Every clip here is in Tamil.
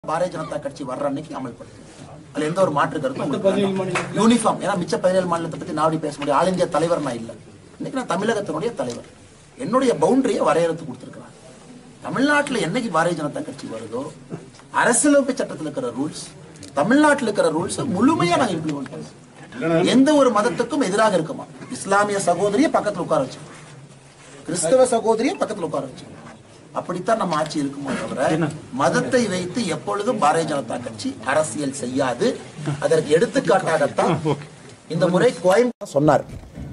பாரதிய ஜனதா கட்சி வர்ற அன்னைக்கு அமல்படுத்தும் அதுல எந்த ஒரு மாற்று கருத்தும் உங்களுக்கு வேண்டாம். யூனிஃபார்ம் ஏன்னா மிச்ச பதினேழு மாநிலத்தை பத்தி நான் அப்படி பேச முடியும் ஆல் இந்தியா தலைவர் நான் இல்ல இன்னைக்கு நான் தமிழகத்தினுடைய தலைவர் என்னுடைய பவுண்டரியை வரையறுத்து கொடுத்திருக்கிறாங்க தமிழ்நாட்டுல என்னைக்கு பாரதிய ஜனதா கட்சி வருதோ அரசியலமைப்பு சட்டத்தில் இருக்கிற ரூல்ஸ் தமிழ்நாட்டில் இருக்கிற ரூல்ஸ் முழுமையா நாங்க இம்ப்ளிமெண்ட் பண்ணுவோம் எந்த ஒரு மதத்துக்கும் எதிராக இருக்குமா இஸ்லாமிய சகோதரியை பக்கத்துல உட்கார வச்சு கிறிஸ்தவ சகோதரியை பக்கத்துல உட்கார வச்சு அப்படித்தான் நம்ம ஆட்சி இருக்குமோ தவிர மதத்தை வைத்து எப்பொழுதும் பாரதிய ஜனதா கட்சி அரசியல் செய்யாது அதற்கு எடுத்துக்காட்டாகத்தான் இந்த முறை கோயம்புத்தூர் சொன்னார்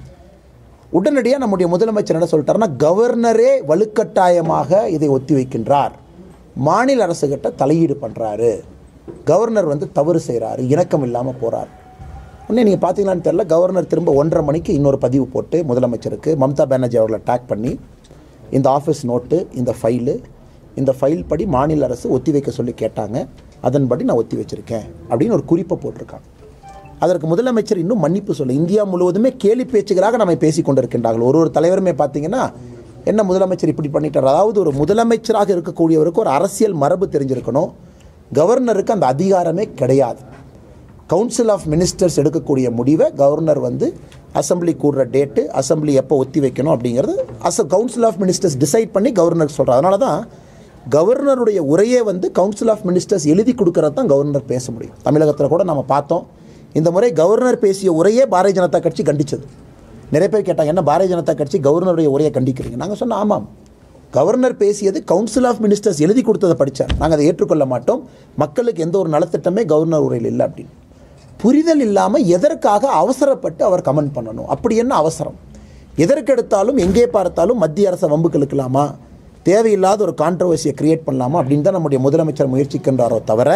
உடனடியா நம்முடைய முதலமைச்சர் என்ன சொல்லிட்டாருன்னா கவர்னரே வலுக்கட்டாயமாக இதை ஒத்தி வைக்கின்றார் மாநில அரசுகிட்ட தலையீடு பண்றாரு கவர்னர் வந்து தவறு செய்றாரு இணக்கம் இல்லாம போறார் உடனே நீங்கள் பார்த்தீங்களான்னு தெரியல கவர்னர் திரும்ப ஒன்றரை மணிக்கு இன்னொரு பதிவு போட்டு முதலமைச்சருக்கு மம்தா பானர்ஜி அவர்களை டேக் பண்ணி இந்த ஆஃபீஸ் நோட்டு இந்த ஃபைலு இந்த ஃபைல் படி மாநில அரசு ஒத்தி வைக்க சொல்லி கேட்டாங்க அதன்படி நான் ஒத்தி வச்சிருக்கேன் அப்படின்னு ஒரு குறிப்பை போட்டிருக்காங்க அதற்கு முதலமைச்சர் இன்னும் மன்னிப்பு சொல்ல இந்தியா முழுவதுமே கேலி பேச்சுகளாக நம்ம பேசி கொண்டிருக்கின்றார்கள் ஒரு ஒரு தலைவருமே பார்த்தீங்கன்னா என்ன முதலமைச்சர் இப்படி பண்ணிட்டார் அதாவது ஒரு முதலமைச்சராக இருக்கக்கூடியவருக்கு ஒரு அரசியல் மரபு தெரிஞ்சிருக்கணும் கவர்னருக்கு அந்த அதிகாரமே கிடையாது கவுன்சில் ஆஃப் மினிஸ்டர்ஸ் எடுக்கக்கூடிய முடிவை கவர்னர் வந்து அசெம்பிளி கூடுற டேட்டு அசெம்பிளி எப்போ ஒத்தி வைக்கணும் அப்படிங்கிறது as council of ministers decide பண்ணி கவர்னர் சொல்கிறார் அதனால தான் கவர்னருடைய உரையே வந்து கவுன்சில் ஆஃப் மினிஸ்டர்ஸ் எழுதி கொடுக்கறது தான் கவர்னர் பேச முடியும் தமிழகத்தில் கூட நம்ம பார்த்தோம் இந்த முறை கவர்னர் பேசிய உரையே பாரதிய ஜனதா கட்சி கண்டிச்சது நிறைய பேர் கேட்டாங்க என்ன பாரதிய ஜனதா கட்சி கவர்னருடைய உரையை கண்டிக்கிறீங்க நாங்கள் சொன்னோம் ஆமாம் கவர்னர் பேசியது கவுன்சில் ஆஃப் மினிஸ்டர்ஸ் எழுதி கொடுத்ததை படித்தார் நாங்கள் அதை ஏற்றுக்கொள்ள மாட்டோம் மக்களுக்கு எந்த ஒரு நலத்திட்டமே கவர்னர் உரையில் இல்லை அப்படின்னு புரிதல் இல்லாமல் எதற்காக அவசரப்பட்டு அவர் கமெண்ட் பண்ணணும் அப்படி என்ன அவசரம் எதற்கெடுத்தாலும் எங்கே பார்த்தாலும் மத்திய அரசை வம்புக்கு இழுக்கலாமா தேவையில்லாத ஒரு கான்ட்ரவர்சியை கிரியேட் பண்ணலாமா அப்படின்னு தான் நம்முடைய முதலமைச்சர் முயற்சிக்கின்றாரோ தவிர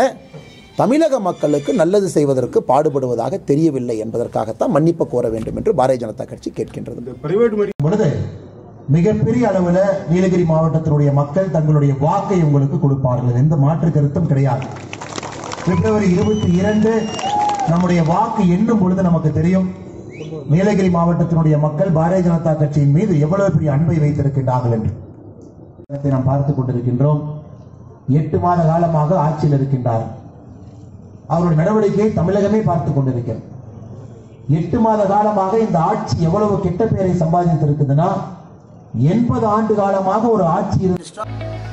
தமிழக மக்களுக்கு நல்லது செய்வதற்கு பாடுபடுவதாக தெரியவில்லை என்பதற்காகத்தான் மன்னிப்பு கோர வேண்டும் என்று பாரதிய ஜனதா கட்சி கேட்கின்றது பிரைவேட் மெடி பொழுது மிகப்பெரிய அளவில் நீலகிரி மாவட்டத்தினுடைய மக்கள் தங்களுடைய வாக்கை உங்களுக்கு கொடுப்பார்கள் எந்த மாற்று கருத்தும் கிடையாது பிப்ரவரி இருபத்தி இரண்டு நம்முடைய வாக்கு எண்ணும் பொழுது நமக்கு தெரியும் நீலகிரி மாவட்டத்தினுடைய மக்கள் பாரதிய ஜனதா கட்சியின் மீது எவ்வளவு பெரிய அன்பை வைத்திருக்கின்றார்கள் என்று இதை நாம் பார்த்துக் கொண்டிருக்கின்றோம் எட்டு மாத காலமாக ஆட்சியில் இருக்கின்றார் அவருடைய நடவடிக்கையை தமிழகமே பார்த்துக் கொண்டிருக்கிறது எட்டு மாத காலமாக இந்த ஆட்சி எவ்வளவு கெட்ட பெயரை சம்பாதித்திருக்குதுன்னா எண்பது ஆண்டு காலமாக ஒரு ஆட்சி இருந்து